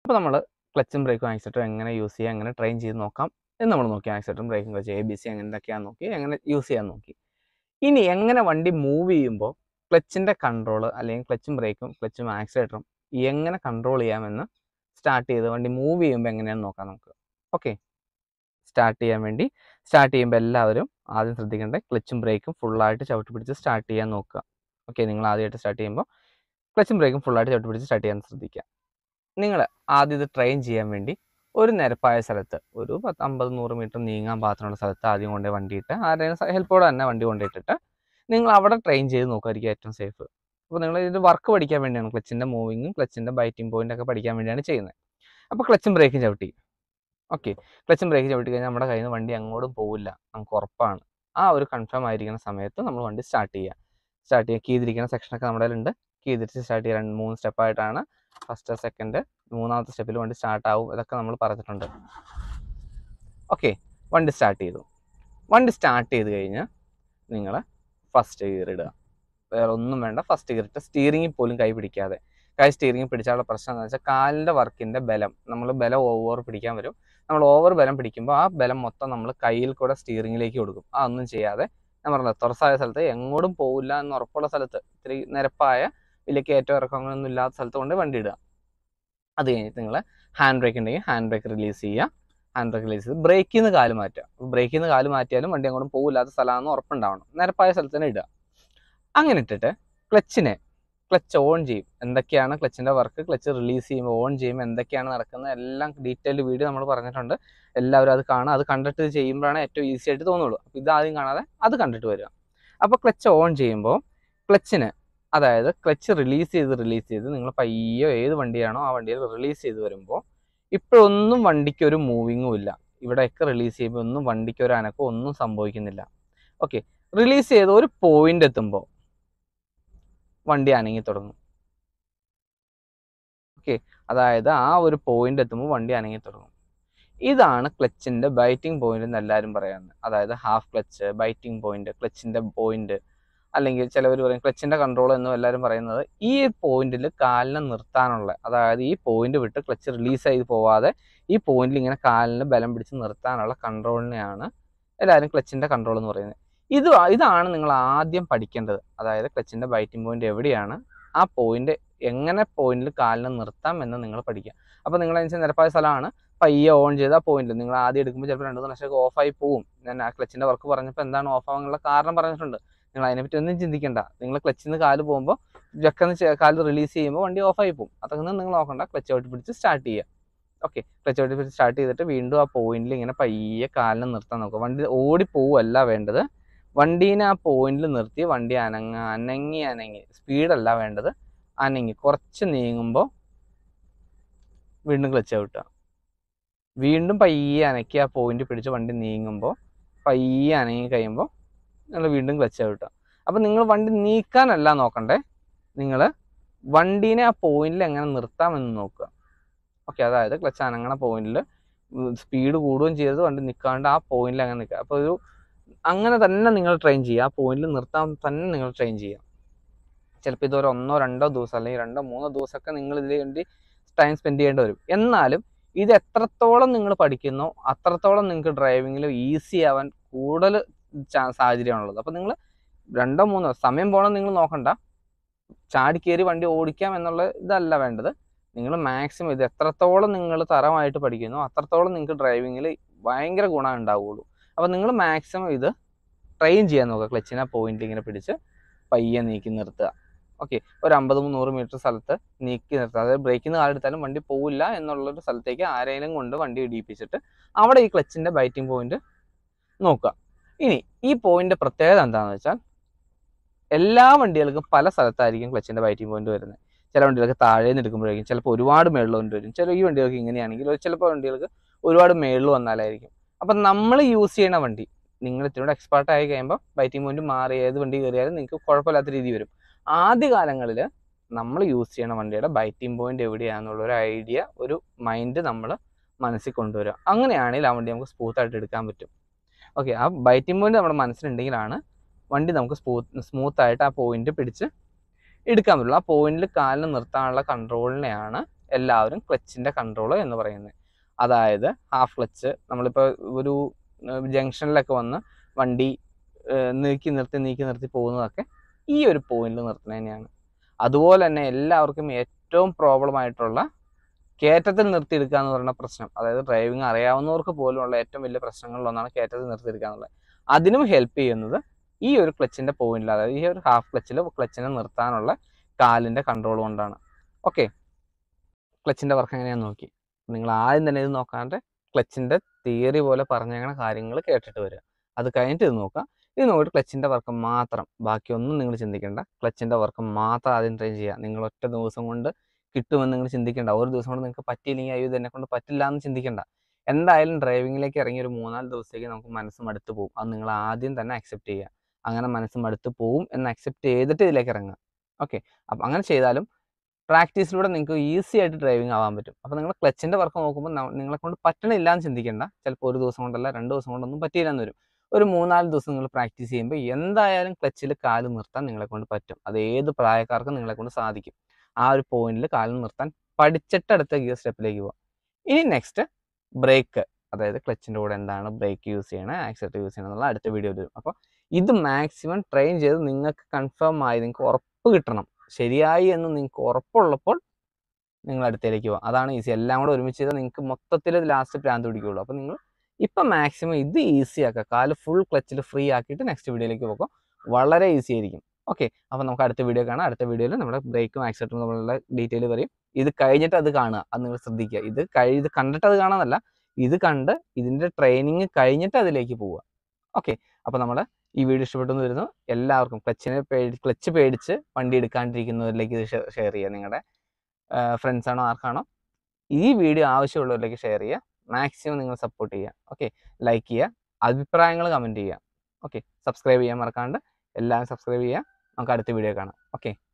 അപ്പോൾ നമ്മൾ ക്ലച്ചും ബ്രേക്കും ആക്സിലേറ്ററും എങ്ങനെ യൂസ് ചെയ്യുക എങ്ങനെ ട്രെയിൻ ചെയ്ത് നോക്കാം എന്ന് നമ്മൾ നോക്കി ആക്സിലേറ്ററും ബ്രേക്കും ക്ലച്ച് എ ബി സി അങ്ങനെ എന്തൊക്കെയാണെന്ന് നോക്കി എങ്ങനെ യൂസ് ചെയ്യാൻ നോക്കി ഇനി എങ്ങനെ വണ്ടി മൂവ് ചെയ്യുമ്പോൾ ക്ലച്ചിൻ്റെ കൺട്രോൾ അല്ലെങ്കിൽ ക്ലച്ചും ബ്രേക്കും ക്ലച്ചും ആക്സിലേറ്ററും എങ്ങനെ കൺട്രോൾ ചെയ്യാമെന്ന് സ്റ്റാർട്ട് ചെയ്ത് വണ്ടി മൂവ് ചെയ്യുമ്പോൾ എങ്ങനെയാണെന്ന് നോക്കാം നമുക്ക് ഓക്കെ സ്റ്റാർട്ട് ചെയ്യാൻ വേണ്ടി സ്റ്റാർട്ട് ചെയ്യുമ്പോൾ എല്ലാവരും ആദ്യം ശ്രദ്ധിക്കേണ്ടത് ക്ലച്ചും ബ്രേക്കും ഫുള്ളായിട്ട് ചവിട്ടി പിടിച്ച് സ്റ്റാർട്ട് ചെയ്യാൻ നോക്കുക ഓക്കെ നിങ്ങൾ ആദ്യമായിട്ട് സ്റ്റാർട്ട് ചെയ്യുമ്പോൾ ക്ലച്ചും ബ്രേക്കും ഫുള്ളായിട്ട് ചവിട്ടി പിടിച്ച് സ്റ്റാർട്ട് ചെയ്യാൻ ശ്രദ്ധിക്കുക നിങ്ങൾ ആദ്യം ഇത് ട്രെയിൻ ചെയ്യാൻ വേണ്ടി ഒരു നിരപ്പായ സ്ഥലത്ത് ഒരു പത്ത് അമ്പത് നൂറ് മീറ്റർ നീങ്ങാൻ പാത്രമുള്ള സ്ഥലത്ത് ആദ്യം കൊണ്ടുപോയി വണ്ടിയിട്ട് ആരുടെയും ഹെൽപ്പോടെ തന്നെ വണ്ടി കൊണ്ടിട്ടിട്ട് നിങ്ങൾ അവിടെ ട്രെയിൻ ചെയ്ത് നോക്കുമായിരിക്കും ഏറ്റവും സേഫ് അപ്പോൾ നിങ്ങൾ ഇത് വർക്ക് പഠിക്കാൻ വേണ്ടിയാണ് ക്ലച്ചിൻ്റെ മൂവിങ്ങും ക്ലച്ചിൻ്റെ ബൈറ്റിംഗ് പോയിന്റ് ഒക്കെ പഠിക്കാൻ വേണ്ടിയാണ് ചെയ്യുന്നത് അപ്പോൾ ക്ലച്ചും ബ്രേക്കും ചവിട്ടി ഓക്കെ ക്ലച്ചും ബ്രേക്കും ചവിട്ടി കഴിഞ്ഞാൽ നമ്മുടെ കയ്യിൽ നിന്ന് വണ്ടി അങ്ങോട്ടും പോവില്ല നമുക്ക് ഉറപ്പാണ് ആ ഒരു കൺഫേം ആയിരിക്കുന്ന സമയത്ത് നമ്മൾ വണ്ടി സ്റ്റാർട്ട് ചെയ്യുക സ്റ്റാർട്ട് ചെയ്യുക കീ തിരിക്കുന്ന സെക്ഷനൊക്കെ നമ്മുടെ കയ്യിലുണ്ട് കീ തിരിച്ച് സ്റ്റാർട്ട് ചെയ്യുക രണ്ട് മൂന്ന് സ്റ്റെപ്പായിട്ടാണ് ഫസ്റ്റ് സെക്കൻഡ് മൂന്നാമത്തെ സ്റ്റെപ്പിൽ വണ്ടി സ്റ്റാർട്ട് ആവും ഇതൊക്കെ നമ്മൾ പറഞ്ഞിട്ടുണ്ട് ഓക്കെ വണ്ടി സ്റ്റാർട്ട് ചെയ്തു വണ്ടി സ്റ്റാർട്ട് ചെയ്ത് കഴിഞ്ഞ് നിങ്ങൾ ഫസ്റ്റ് ഗിയർ ഇടുക വേറെ ഒന്നും വേണ്ട ഫസ്റ്റ് ഗിയർ ഇട്ട് സ്റ്റിയറിംഗിൽ പോലും കൈ പിടിക്കാതെ കൈ സ്റ്റിയറിംഗിൽ പിടിച്ചാലുള്ള പ്രശ്നം എന്താണെന്ന് വെച്ചാൽ കാലിൻ്റെ വർക്കിൻ്റെ ബലം നമ്മൾ ബലം ഓവർ പിടിക്കാൻ വരും നമ്മൾ ഓവർ ബലം പിടിക്കുമ്പോൾ ആ ബലം മൊത്തം നമ്മൾ കയ്യിൽ കൂടെ സ്റ്റിയറിംഗിലേക്ക് കൊടുക്കും ആ ഒന്നും ചെയ്യാതെ ഞാൻ പറഞ്ഞത് തുറസായ സ്ഥലത്ത് എങ്ങോട്ടും പോവില്ല എന്ന് ഉറപ്പുള്ള സ്ഥലത്ത് ഇത്തിരി നിരപ്പായ വലിയ കയറ്റം ഇറക്കങ്ങളൊന്നും ഇല്ലാത്ത സ്ഥലത്ത് കൊണ്ട് വണ്ടി ഇടുക അത് കഴിഞ്ഞിട്ട് നിങ്ങൾ ഹാൻഡ് ബ്രേക്ക് ഉണ്ടെങ്കിൽ ഹാൻഡ് ബ്രേക്ക് റിലീസ് ചെയ്യുക ഹാൻഡ് ബ്രേക്ക് റിലീസ് ചെയ്ത് ബ്രേക്കിൽ നിന്ന് കാല് മാറ്റുക ബ്രേക്കിൽ നിന്ന് കാല് മാറ്റിയാലും വണ്ടി അങ്ങോട്ടും പോകില്ലാത്ത സ്ഥലമാണെന്ന് ഉറപ്പുണ്ടാവണം നിരപ്പായ സ്ഥലത്ത് തന്നെ ഇടുക അങ്ങനെ ഇട്ടിട്ട് ക്ലച്ചിനെ ക്ലച്ച് ഓൺ ചെയ്യും എന്തൊക്കെയാണ് ക്ലച്ചിൻ്റെ വർക്ക് ക്ലച്ച് റിലീസ് ചെയ്യുമ്പോൾ ഓൺ ചെയ്യുമ്പോൾ എന്തൊക്കെയാണ് നടക്കുന്നത് എല്ലാം ഡീറ്റെയിൽഡ് വീഡിയോ നമ്മൾ പറഞ്ഞിട്ടുണ്ട് എല്ലാവരും അത് കാണുക അത് കണ്ടിട്ട് ഇത് ചെയ്യുമ്പോഴാണ് ഏറ്റവും ഈസി ആയിട്ട് തോന്നുള്ളൂ അപ്പോൾ ഇത് ആദ്യം കാണാതെ അത് കണ്ടിട്ട് വരിക അപ്പോൾ ക്ലച്ച് ഓൺ ചെയ്യുമ്പോൾ ക്ലച്ചിന് അതായത് ക്ലച്ച് റിലീസ് ചെയ്ത് റിലീസ് ചെയ്ത് നിങ്ങൾ പയ്യോ ഏത് വണ്ടിയാണോ ആ വണ്ടിയിൽ റിലീസ് ചെയ്ത് വരുമ്പോൾ ഇപ്പോഴൊന്നും വണ്ടിക്ക് ഒരു മൂവിങ്ങും ഇല്ല ഇവിടെയൊക്കെ റിലീസ് ചെയ്യുമ്പോൾ ഒന്നും വണ്ടിക്ക് ഒരു അനക്കോ ഒന്നും സംഭവിക്കുന്നില്ല ഓക്കെ റിലീസ് ചെയ്ത് ഒരു പോയിന്റ് എത്തുമ്പോൾ വണ്ടി അനങ്ങി തുടങ്ങും ഓക്കെ അതായത് ആ ഒരു പോയിന്റ് എത്തുമ്പോൾ വണ്ടി അനങ്ങി തുടങ്ങും ഇതാണ് ക്ലച്ചിന്റെ ബൈറ്റിംഗ് പോയിന്റ് എന്ന് എല്ലാവരും പറയുന്നത് അതായത് ഹാഫ് ക്ലച്ച് ബൈറ്റിംഗ് പോയിന്റ് ക്ലച്ചിന്റെ പോയിന്റ് അല്ലെങ്കിൽ ചിലവർ പറയും ക്ലച്ചിന്റെ കൺട്രോൾ എന്നും എല്ലാവരും പറയുന്നത് ഈ പോയിന്റിൽ കാലിനെ നിർത്താനുള്ള അതായത് ഈ പോയിന്റ് വിട്ട് ക്ലച്ച് റിലീസ് ചെയ്ത് പോവാതെ ഈ പോയിന്റിൽ ഇങ്ങനെ കാലിന് ബലം പിടിച്ച് നിർത്താനുള്ള കൺട്രോളിനെയാണ് എല്ലാവരും ക്ലച്ചിന്റെ കൺട്രോൾ എന്ന് പറയുന്നത് ഇത് ഇതാണ് നിങ്ങൾ ആദ്യം പഠിക്കേണ്ടത് അതായത് ക്ലച്ചിന്റെ ബൈറ്റിംഗ് പോയിന്റ് എവിടെയാണ് ആ പോയിന്റ് എങ്ങനെ പോയിന്റിൽ കാലിനെ നിർത്താം എന്ന് നിങ്ങൾ പഠിക്കുക അപ്പോൾ നിങ്ങൾ അതിന് നിരപ്പായ സ്ഥലമാണ് പയ്യെ ഓൺ ചെയ്ത ആ പോയിന്റ് നിങ്ങൾ ആദ്യം എടുക്കുമ്പോൾ ചിലപ്പോൾ രണ്ട് മൂന്ന് ലക്ഷം ഓഫായി പോവും ഞാൻ ആ ക്ലച്ചിന്റെ വർക്ക് പറഞ്ഞപ്പോൾ എന്താണ് ഓഫ് ആവാനുള്ള കാരണം പറഞ്ഞിട്ടുണ്ട് നിങ്ങൾ അതിനെപ്പറ്റി ഒന്നും ചിന്തിക്കണ്ട നിങ്ങൾ ക്ലച്ചിൽ നിന്ന് കാല് പോകുമ്പോൾ ജക്കെന്ന് കാല് റിലീസ് ചെയ്യുമ്പോൾ വണ്ടി ഓഫായി പോകും അതൊക്കെ നിങ്ങൾ നോക്കണ്ട ക്ലച്ച് ഔട്ട് പിടിച്ച് സ്റ്റാർട്ട് ചെയ്യുക ഓക്കെ ക്ലച്ച് ഔട്ട് പിടിച്ച് സ്റ്റാർട്ട് ചെയ്തിട്ട് വീണ്ടും ആ പോയിന്റിൽ ഇങ്ങനെ പയ്യെ കാലിനെ നിർത്താൻ നോക്കുക വണ്ടി ഓടി പോവല്ല വേണ്ടത് വണ്ടീനെ ആ പോയിന്റിൽ നിർത്തി വണ്ടി അനങ്ങ അനങ്ങി അനങ്ങി സ്പീഡല്ല വേണ്ടത് അനങ്ങി കുറച്ച് നീങ്ങുമ്പോൾ വീണ്ടും ക്ലച്ച് ഔട്ടുക വീണ്ടും പയ്യെ അനക്കി ആ പോയിന്റ് പിടിച്ച് വണ്ടി നീങ്ങുമ്പോൾ പയ്യെ അനങ്ങി കഴിയുമ്പോൾ നിങ്ങൾ വീണ്ടും ക്ലച്ച് ഔട്ടുക അപ്പം നിങ്ങൾ വണ്ടി നീക്കാനല്ല നോക്കണ്ടേ നിങ്ങൾ വണ്ടീനെ ആ പോയിന്റിൽ എങ്ങനെ നിർത്താമെന്ന് നോക്കുക ഓക്കെ അതായത് ക്ലച്ച് അനങ്ങണ പോയിന്റിൽ സ്പീഡ് കൂടുകയും ചെയ്തത് വണ്ടി നിൽക്കാണ്ട് ആ പോയിന്റിൽ അങ്ങനെ നിൽക്കുക അപ്പോൾ ഒരു അങ്ങനെ തന്നെ നിങ്ങൾ ട്രെയിൻ ചെയ്യുക ആ പോയിന്റിൽ നിർത്താൻ തന്നെ നിങ്ങൾ ട്രെയിൻ ചെയ്യുക ചിലപ്പോൾ ഇതൊരു ഒന്നോ രണ്ടോ ദിവസം അല്ലെങ്കിൽ രണ്ടോ മൂന്നോ ദിവസമൊക്കെ നിങ്ങൾ ഇതിന് വേണ്ടി ടൈം സ്പെൻഡ് ചെയ്യേണ്ടി വരും എന്നാലും ഇത് എത്രത്തോളം നിങ്ങൾ പഠിക്കുന്നോ അത്രത്തോളം നിങ്ങൾക്ക് ഡ്രൈവിങ്ങിൽ ഈസി ആവാൻ കൂടുതൽ ചാ- സാഹചര്യമാണുള്ളത് അപ്പോൾ നിങ്ങൾ രണ്ടോ മൂന്നോ സമയം പോകണം നിങ്ങൾ നോക്കണ്ട ചാടി കയറി വണ്ടി ഓടിക്കാം എന്നുള്ള ഇതല്ല വേണ്ടത് നിങ്ങൾ മാക്സിമം ഇത് എത്രത്തോളം നിങ്ങൾ തരമായിട്ട് പഠിക്കുന്നോ അത്രത്തോളം നിങ്ങൾക്ക് ഡ്രൈവിങ്ങിൽ ഭയങ്കര ഗുണം ഉണ്ടാവുകയുള്ളൂ അപ്പോൾ നിങ്ങൾ മാക്സിമം ഇത് ട്രെയിൻ ചെയ്യാൻ നോക്കുക ക്ലച്ചിനെ പോയിന്റ് ഇങ്ങനെ പിടിച്ച് പയ്യെ നീക്കി നിർത്തുക ഓക്കെ ഒരു അമ്പത് നൂറ് മീറ്റർ സ്ഥലത്ത് നീക്കി നിർത്തുക അതായത് ബ്രേക്കിൽ നിന്ന് കാലെടുത്താലും വണ്ടി പോവില്ല എന്നുള്ളൊരു സ്ഥലത്തേക്ക് ആരെങ്കിലും കൊണ്ട് വണ്ടി ഇടിയിപ്പിച്ചിട്ട് അവിടെ ഈ ക്ലച്ചിൻ്റെ ബൈറ്റിംഗ് പോയിന്റ് നോക്കുക ഇനി ഈ പോയിന്റ് പ്രത്യേകത എന്താണെന്ന് വെച്ചാൽ എല്ലാ വണ്ടികൾക്കും പല സ്ഥലത്തായിരിക്കും ക്ലച്ചിൻ്റെ ബൈറ്റിംഗ് പോയിന്റ് വരുന്നത് ചില വണ്ടികൾക്ക് താഴെ നിന്ന് എടുക്കുമ്പോഴായിരിക്കും ചിലപ്പോൾ ഒരുപാട് മേളിൽ കൊണ്ട് വരും ചില ഈ വണ്ടികൾക്ക് ഇങ്ങനെയാണെങ്കിൽ ഒരു ചിലപ്പോൾ വണ്ടികൾക്ക് ഒരുപാട് മേളിൽ വന്നാലായിരിക്കും അപ്പം നമ്മൾ യൂസ് ചെയ്യണ വണ്ടി നിങ്ങൾ ഇത്തിരി എക്സ്പേർട്ട് ആയി കഴിയുമ്പോൾ ബൈറ്റിംഗ് പോയിന്റ് മാറി ഏത് വണ്ടി കയറിയാലും നിങ്ങൾക്ക് കുഴപ്പമില്ലാത്ത രീതി വരും ആദ്യ കാലങ്ങളിൽ നമ്മൾ യൂസ് ചെയ്യണ വണ്ടിയുടെ ബൈറ്റിംഗ് പോയിന്റ് എവിടെയാണെന്നുള്ള ഒരു ഐഡിയ ഒരു മൈൻഡ് നമ്മൾ മനസ്സിൽ കൊണ്ടുവരിക അങ്ങനെയാണെങ്കിൽ ആ വണ്ടി നമുക്ക് സ്മൂത്തായിട്ട് എടുക്കാൻ പറ്റും ഓക്കെ ആ ബൈറ്റിംഗ് പോയിന്റ് നമ്മുടെ മനസ്സിലുണ്ടെങ്കിലാണ് വണ്ടി നമുക്ക് സ്മൂത്ത് സ്മൂത്തായിട്ട് ആ പോയിന്റ് പിടിച്ച് എടുക്കാൻ പറ്റുള്ളൂ ആ പോയിന്റിൽ കാലിന് നിർത്താനുള്ള കൺട്രോളിനെയാണ് എല്ലാവരും ക്ലച്ചിൻ്റെ കൺട്രോൾ എന്ന് പറയുന്നത് അതായത് ഹാഫ് ക്ലച്ച് നമ്മളിപ്പോൾ ഒരു ജംഗ്ഷനിലൊക്കെ വന്ന് വണ്ടി ഏഹ്, നീക്കി നിർത്തി നീക്കി നിർത്തി പോകുന്നതൊക്കെ ഈ ഒരു പോയിന്റിൽ നിർത്തുന്നത് തന്നെയാണ് അതുപോലെ തന്നെ എല്ലാവർക്കും ഏറ്റവും പ്രോബ്ലം ആയിട്ടുള്ള കയറ്റത്തിൽ നിർത്തിയെടുക്കുക എന്ന് പറയുന്ന പ്രശ്നം അതായത് ഡ്രൈവിംഗ് അറിയാവുന്നവർക്ക് പോലുമുള്ള ഏറ്റവും വലിയ പ്രശ്നങ്ങളിലൊന്നാണ് കയറ്റത്തിൽ നിർത്തിയെടുക്കുക എന്നുള്ളത് അതിനും ഹെൽപ്പ് ചെയ്യുന്നത് ഈ ഒരു ക്ലച്ചിൻ്റെ പോയിന്റിൽ അതായത് ഈ ഒരു ഹാഫ് ക്ലച്ചിൽ ക്ലച്ചിനെ നിർത്താനുള്ള കാലിൻ്റെ കൺട്രോൾ കൊണ്ടാണ് ഓക്കെ ക്ലച്ചിൻ്റെ വർക്ക് എങ്ങനെയാണെന്ന് നോക്കി നിങ്ങൾ ആദ്യം തന്നെ ഇത് നോക്കാണ്ട് ക്ലച്ചിൻ്റെ തിയറി പോലെ പറഞ്ഞേക്കണ കാര്യങ്ങൾ കേട്ടിട്ട് വരിക അത് കഴിഞ്ഞിട്ട് ഇത് നോക്കുക ഇത് നോക്കിയിട്ട് ക്ലച്ചിൻ്റെ വർക്ക് മാത്രം ബാക്കിയൊന്നും നിങ്ങൾ ചിന്തിക്കേണ്ട ക്ലച്ചിൻ്റെ വർക്ക് മാത്രം ആദ്യം ട്രെയിൻ ചെയ്യുക നിങ്ങൾ ഒറ്റ ദിവസം കൊണ്ട് കിട്ടുമെന്ന് നിങ്ങൾ ചിന്തിക്കേണ്ട ഒരു ദിവസം കൊണ്ട് നിങ്ങൾക്ക് പറ്റിയില്ലെങ്കിൽ അയ്യോ ഇതെന്നെ കൊണ്ട് പറ്റില്ല എന്ന് ചിന്തിക്കേണ്ട എന്തായാലും ഡ്രൈവിങ്ങിലേക്ക് ഇറങ്ങി ഒരു മൂന്നാല് ദിവസത്തേക്ക് നമുക്ക് മനസ്സ് മടുത്ത് പോകും അത് നിങ്ങൾ ആദ്യം തന്നെ അക്സെപ്റ്റ് ചെയ്യുക അങ്ങനെ മനസ്സ് മടുത്ത് പോവും എന്ന് അക്സെപ്റ്റ് ചെയ്തിട്ട് ഇതിലേക്ക് ഇറങ്ങുക ഓക്കെ അപ്പം അങ്ങനെ ചെയ്താലും പ്രാക്ടീസിലൂടെ നിങ്ങൾക്ക് ഈസി ആയിട്ട് ഡ്രൈവിംഗ് ആവാൻ പറ്റും അപ്പോൾ നിങ്ങൾ ക്ലച്ചിൻ്റെ വർക്ക് നോക്കുമ്പോൾ ന- നിങ്ങളെ കൊണ്ട് പറ്റണില്ല എന്ന് ചിന്തിക്കേണ്ട ചിലപ്പോൾ ഒരു ദിവസം കൊണ്ടല്ല രണ്ട് ദിവസം കൊണ്ടൊന്നും പറ്റിയില്ല എന്ന് വരും ഒരു മൂന്നാല് ദിവസം നിങ്ങൾ പ്രാക്ടീസ് ചെയ്യുമ്പോൾ എന്തായാലും ക്ലച്ചിൽ കാല് നിർത്താൻ നിങ്ങളെ കൊണ്ട് പറ്റും അത് ഏത് പ്രായക്കാർക്കും നിങ്ങളെ കൊണ്ട് സാധിക്കും ആ ഒരു പോയിന്റിൽ കാല് നിർത്താൻ പഠിച്ചിട്ട് അടുത്ത ഗിയർ സ്റ്റെപ്പിലേക്ക് പോവാം ഇനി നെക്സ്റ്റ് ബ്രേക്ക് അതായത് ക്ലച്ചിൻ്റെ കൂടെ എന്താണ് ബ്രേക്ക് യൂസ് ചെയ്യണം ആക്സിലേറ്റർ യൂസ് ചെയ്യണം എന്നുള്ള അടുത്ത വീഡിയോ വരും അപ്പോൾ ഇത് മാക്സിമം ട്രെയിൻ ചെയ്ത് നിങ്ങൾക്ക് കൺഫേം ആയി നിങ്ങൾക്ക് ഉറപ്പ് കിട്ടണം ശരിയായി എന്ന് നിങ്ങൾക്ക് ഉറപ്പുള്ളപ്പോൾ നിങ്ങൾ അടുത്തേക്ക് പോകാം അതാണ് ഈസി എല്ലാം കൂടെ ഒരുമിച്ച് ചെയ്താൽ നിങ്ങൾക്ക് മൊത്തത്തിൽ ലാസ്റ്റ് പ്രാന്ത് പിടിക്കുകയുള്ളൂ അപ്പോൾ നിങ്ങൾ ഇപ്പം മാക്സിമം ഇത് ഈസി ആക്കുക കാല് ഫുൾ ക്ലച്ചിൽ ഫ്രീ ആക്കിയിട്ട് നെക്സ്റ്റ് വീഡിയോയിലേക്ക് പോകും വളരെ ഈസി ആയിരിക്കും ഓക്കെ അപ്പോൾ നമുക്ക് അടുത്ത വീഡിയോ കാണാം അടുത്ത വീഡിയോയിൽ നമ്മുടെ ബ്രേക്കും ആക്സിഡൻറ്റും തമ്മിലുള്ള ഡീറ്റെയിൽ പറയും ഇത് കഴിഞ്ഞിട്ട് അത് കാണുക അത് നിങ്ങൾ ശ്രദ്ധിക്കുക ഇത് കഴി ഇത് കണ്ടിട്ട് അത് കാണാന്നല്ല ഇത് കണ്ട് ഇതിൻ്റെ ട്രെയിനിങ് കഴിഞ്ഞിട്ട് അതിലേക്ക് പോവുക ഓക്കെ അപ്പോൾ നമ്മൾ ഈ വീഡിയോ ഇഷ്ടപ്പെട്ടെന്ന് വരുന്നു എല്ലാവർക്കും ക്ലച്ചിനെ പേടി ക്ലച്ച് പേടിച്ച് വണ്ടി എടുക്കാണ്ടിരിക്കുന്നവരിലേക്ക് ഇത് ഷെയർ ചെയ്യുക നിങ്ങളുടെ ഫ്രണ്ട്സ് ആണോ ആർക്കാണോ ഈ വീഡിയോ ആവശ്യമുള്ളവരിലേക്ക് ഷെയർ ചെയ്യുക മാക്സിമം നിങ്ങൾ സപ്പോർട്ട് ചെയ്യുക ഓക്കെ ലൈക്ക് ചെയ്യുക അഭിപ്രായങ്ങൾ കമൻറ്റ് ചെയ്യുക ഓക്കെ സബ്സ്ക്രൈബ് ചെയ്യാൻ മറക്കാണ്ട് എല്ലാവരും സബ്സ്ക്രൈബ് ചെയ്യുക നമുക്ക് അടുത്ത വീഡിയോ കാണാം ഓക്കെ